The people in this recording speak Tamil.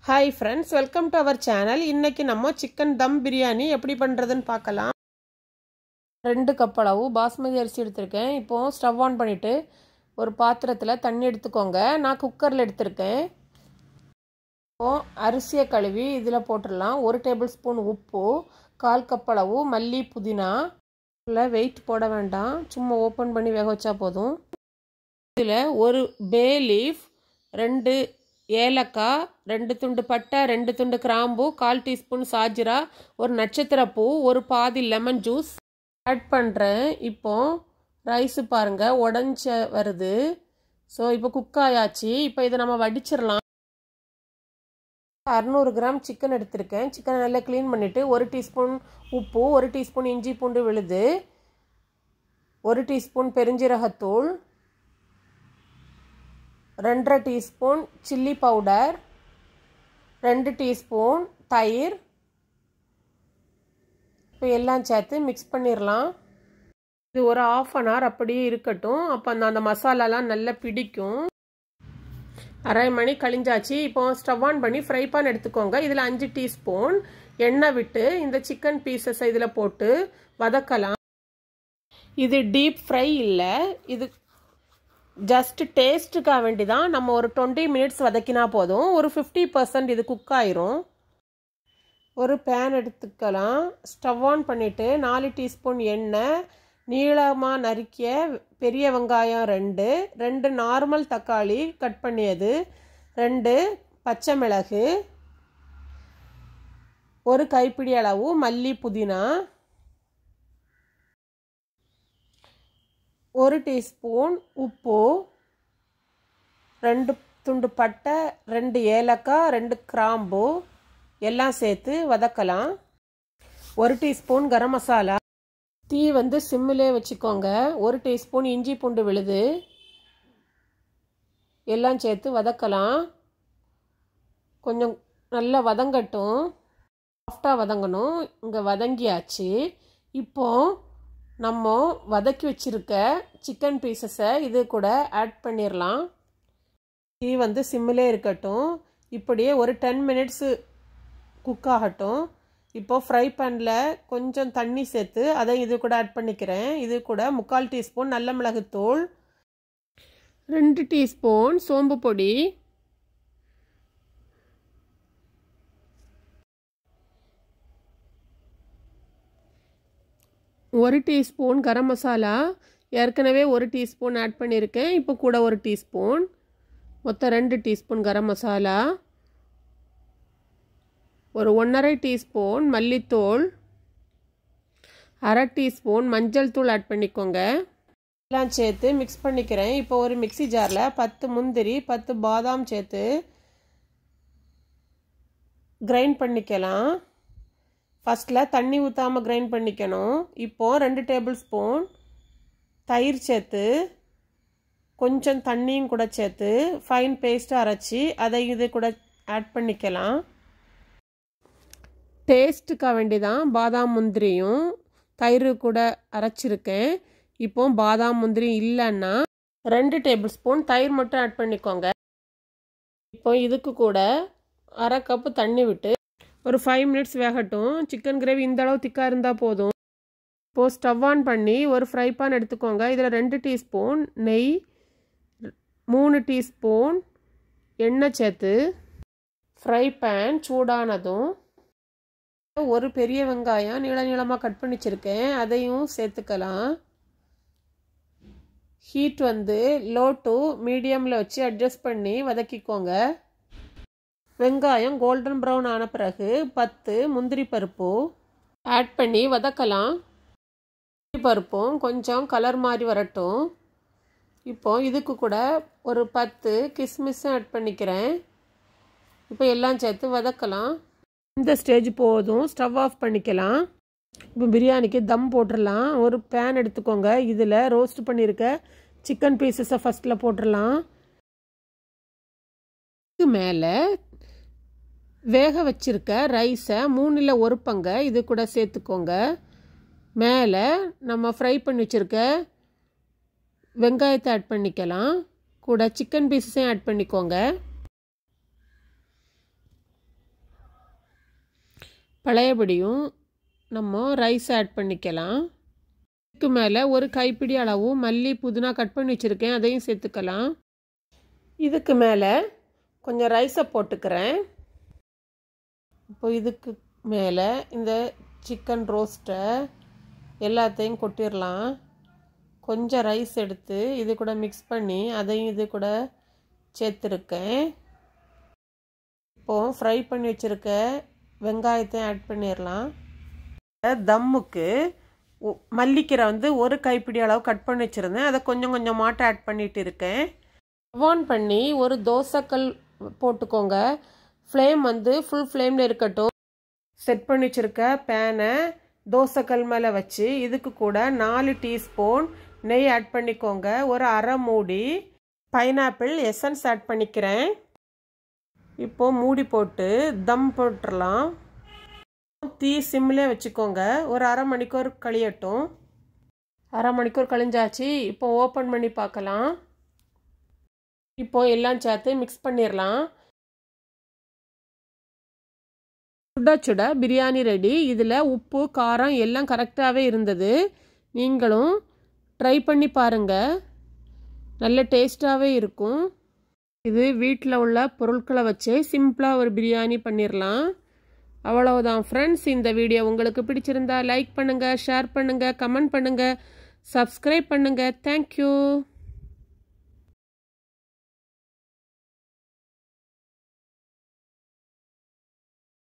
hi friends welcome to our channel இன்னைக்கு நம்ம சிக்கன் தம் பிரியாணி எப்படி பண்ணுறதுன்னு பார்க்கலாம் ரெண்டு கப் அளவு பாஸ்மதி அரிசி எடுத்திருக்கேன் இப்போது ஸ்டவ் ஆன் பண்ணிவிட்டு ஒரு பாத்திரத்தில் தண்ணி எடுத்துக்கோங்க நான் குக்கரில் எடுத்திருக்கேன் இப்போது அரிசியை கழுவி இதில் போட்டுடலாம் ஒரு டேபிள் ஸ்பூன் உப்பு கால் கப் அளவு மல்லி புதினா இல்லை வெயிட் போட வேண்டாம் சும்மா ஓப்பன் பண்ணி வேக வச்சா போதும் இதில் ஒரு பே லீஃப் ரெண்டு ஏலக்காய் ரெண்டு துண்டு பட்டை ரெண்டு துண்டு கிராம்பு கால் டீஸ்பூன் சாஜிரா ஒரு நட்சத்திர பூ ஒரு பாதி லெமன் ஜூஸ் ஆட் பண்ணுறேன் இப்போ ரைஸு பாருங்கள் உடஞ்ச வருது ஸோ இப்போ குக் ஆயாச்சு இப்போ இதை நம்ம வடிச்சிடலாம் அறநூறு கிராம் சிக்கன் எடுத்திருக்கேன் சிக்கனை நல்லா க்ளீன் பண்ணிவிட்டு ஒரு டீஸ்பூன் உப்பு ஒரு டீஸ்பூன் இஞ்சி பூண்டு விழுது ஒரு டீஸ்பூன் பெருஞ்சீரகத்தூள் ரெண்டரை டீஸ்பூன் சில்லி பவுடர் ரெண்டு டீஸ்பூன் தயிர் இப்போ எல்லாம் சேர்த்து மிக்ஸ் பண்ணிடலாம் இது ஒரு ஆஃப் அன் ஹவர் அப்படியே இருக்கட்டும் அப்போ அந்த அந்த மசாலாலாம் நல்லா பிடிக்கும் அரை மணி கழிஞ்சாச்சு இப்போ ஸ்டவ் ஆன் பண்ணி ஃப்ரை பேன் எடுத்துக்கோங்க இதில் அஞ்சு டீஸ்பூன் எண்ணெய் விட்டு இந்த சிக்கன் பீசஸை இதில் போட்டு வதக்கலாம் இது டீப் ஃப்ரை இல்லை இது ஜஸ்ட் டேஸ்ட்டுக்காக வேண்டி தான் நம்ம ஒரு டுவெண்ட்டி மினிட்ஸ் வதக்கினா போதும் ஒரு ஃபிஃப்டி பர்சன்ட் இது குக் ஆயிரும் ஒரு பேன் எடுத்துக்கலாம் ஸ்டவ் ஆன் பண்ணிவிட்டு நாலு டீஸ்பூன் எண்ணெய் நீளமாக நறுக்கிய பெரிய வெங்காயம் ரெண்டு ரெண்டு நார்மல் தக்காளி கட் பண்ணியது ரெண்டு பச்சை மிளகு ஒரு கைப்பிடி அளவு மல்லி புதினா ஒரு டீஸ்பூன் உப்பு ரெண்டு துண்டு பட்டை ரெண்டு ஏலக்காய் ரெண்டு கிராம்பு எல்லாம் சேர்த்து வதக்கலாம் ஒரு டீஸ்பூன் கரம் மசாலா தீ வந்து சிம்மிலே வச்சுக்கோங்க ஒரு டீஸ்பூன் இஞ்சி பூண்டு விழுது எல்லாம் சேர்த்து வதக்கலாம் கொஞ்சம் நல்லா வதங்கட்டும் சாஃப்டாக வதங்கணும் இங்கே வதங்கியாச்சு இப்போது நம்ம வதக்கி வச்சுருக்க சிக்கன் பீசஸை இது கூட ஆட் பண்ணிடலாம் டீ வந்து சிம்மிலே இருக்கட்டும் இப்படியே ஒரு டென் மினிட்ஸு குக் ஆகட்டும் இப்போ ஃப்ரை பேனில் கொஞ்சம் தண்ணி சேர்த்து அதை இது கூட ஆட் பண்ணிக்கிறேன் இது கூட முக்கால் டீஸ்பூன் நல்ல மிளகுத்தூள் ரெண்டு டீஸ்பூன் சோம்பு பொடி ஒரு டீஸ்பூன் கரம் மசாலா ஏற்கனவே ஒரு டீஸ்பூன் ஆட் பண்ணியிருக்கேன் இப்போ கூட ஒரு டீஸ்பூன் மொத்தம் ரெண்டு டீஸ்பூன் கரம் மசாலா ஒரு ஒன்றரை டீஸ்பூன் மல்லித்தூள் அரை டீஸ்பூன் மஞ்சள் தூள் ஆட் பண்ணிக்கோங்க எல்லாம் சேர்த்து மிக்ஸ் பண்ணிக்கிறேன் இப்போ ஒரு மிக்சி ஜாரில் பத்து முந்திரி பத்து பாதாம் சேர்த்து கிரைண்ட் பண்ணிக்கலாம் ஃபஸ்ட்டில் தண்ணி ஊற்றாமல் கிரைண்ட் பண்ணிக்கணும் இப்போது ரெண்டு டேபிள் ஸ்பூன் தயிர் சேர்த்து கொஞ்சம் தண்ணியும் கூட சேர்த்து ஃபைன் பேஸ்ட்டாக அரைச்சி அதை இது கூட ஆட் பண்ணிக்கலாம் டேஸ்ட்டுக்காக வேண்டி தான் பாதாம் முந்திரியும் தயிர் கூட அரைச்சிருக்கேன் இப்போ பாதாம் முந்திரி இல்லைன்னா ரெண்டு டேபிள் ஸ்பூன் தயிர் மட்டும் ஆட் பண்ணிக்கோங்க இப்போ இதுக்கு கூட அரை கப்பு தண்ணி விட்டு ஒரு ஃபைவ் மினிட்ஸ் வேகட்டும் சிக்கன் கிரேவி இந்த அளவு திக்காக இருந்தால் போதும் இப்போது ஸ்டவ் ஆன் பண்ணி ஒரு ஃப்ரை பேன் எடுத்துக்கோங்க இதில் ரெண்டு டீஸ்பூன் நெய் மூணு டீஸ்பூன் எண்ணெய் சேர்த்து ஃப்ரை பேன் சூடானதும் ஒரு பெரிய வெங்காயம் நீள நீளமாக கட் பண்ணி வச்சுருக்கேன் அதையும் சேர்த்துக்கலாம் ஹீட் வந்து லோ டு மீடியமில் வச்சு அட்ஜஸ்ட் பண்ணி வதக்கிக்கோங்க வெங்காயம் கோல்டன் ப்ரௌன் ஆன பிறகு பத்து முந்திரி பருப்பு ஆட் பண்ணி வதக்கலாம் முந்திரி பருப்பும் கொஞ்சம் கலர் மாதிரி வரட்டும் இப்போ இதுக்கு கூட ஒரு பத்து கிஸ்மிஸும் ஆட் பண்ணிக்கிறேன் இப்போ எல்லாம் சேர்த்து வதக்கலாம் இந்த ஸ்டேஜ் போதும் ஸ்டவ் ஆஃப் பண்ணிக்கலாம் இப்போ பிரியாணிக்கு தம் போட்டுடலாம் ஒரு பேன் எடுத்துக்கோங்க இதில் ரோஸ்ட் பண்ணியிருக்க சிக்கன் பீசஸை ஃபஸ்ட்டில் போட்டுடலாம் இதுக்கு மேலே வேக வச்சிருக்க ரைஸை மூணில் ஒரு பங்கை இது கூட சேர்த்துக்கோங்க மேலே நம்ம ஃப்ரை பண்ணி வச்சுருக்க வெங்காயத்தை ஆட் பண்ணிக்கலாம் கூட சிக்கன் பீஸஸையும் ஆட் பண்ணிக்கோங்க பழையபடியும் நம்ம ரைஸ் ஆட் பண்ணிக்கலாம் இதுக்கு மேலே ஒரு கைப்பிடி அளவு மல்லி புதினா கட் பண்ணி வச்சுருக்கேன் அதையும் சேர்த்துக்கலாம் இதுக்கு மேலே கொஞ்சம் ரைஸை போட்டுக்கிறேன் இப்போ இதுக்கு மேலே இந்த சிக்கன் ரோஸ்ட்டை எல்லாத்தையும் கொட்டிடலாம் கொஞ்சம் ரைஸ் எடுத்து இது கூட மிக்ஸ் பண்ணி அதையும் இது கூட சேர்த்துருக்கேன் இப்போது ஃப்ரை பண்ணி வச்சுருக்க வெங்காயத்தையும் ஆட் பண்ணிடலாம் தம்முக்கு மல்லிக்கீரை வந்து ஒரு கைப்பிடி அளவு கட் பண்ணி வச்சுருந்தேன் அதை கொஞ்சம் கொஞ்சம் மாட்டை ஆட் பண்ணிட்டு இருக்கேன் ஆன் பண்ணி ஒரு தோசைக்கல் போட்டுக்கோங்க ஃப்ளேம் வந்து ஃபுல் ஃப்ளேமில் இருக்கட்டும் செட் பண்ணி வச்சுருக்க பேனை தோசைக்கல் மேலே வச்சு இதுக்கு கூட நாலு டீஸ்பூன் நெய் ஆட் பண்ணிக்கோங்க ஒரு அரை மூடி பைனாப்பிள் எசன்ஸ் ஆட் பண்ணிக்கிறேன் இப்போது மூடி போட்டு தம் போட்டுடலாம் தீ சிம்மிலே வச்சுக்கோங்க ஒரு அரை மணிக்கூர் கழியட்டும் அரை மணிக்கூர் கழிஞ்சாச்சு இப்போ ஓப்பன் பண்ணி பார்க்கலாம் இப்போ எல்லாம் சேர்த்து மிக்ஸ் பண்ணிடலாம் சுட சுட பிரியாணி ரெடி இதில் உப்பு காரம் எல்லாம் கரெக்டாகவே இருந்தது நீங்களும் ட்ரை பண்ணி பாருங்கள் நல்ல டேஸ்ட்டாகவே இருக்கும் இது வீட்டில் உள்ள பொருட்களை வச்சு சிம்பிளாக ஒரு பிரியாணி பண்ணிடலாம் அவ்வளவுதான் ஃப்ரெண்ட்ஸ் இந்த வீடியோ உங்களுக்கு பிடிச்சிருந்தா லைக் பண்ணுங்கள் ஷேர் பண்ணுங்கள் கமெண்ட் பண்ணுங்கள் சப்ஸ்கிரைப் பண்ணுங்கள் தேங்க்யூ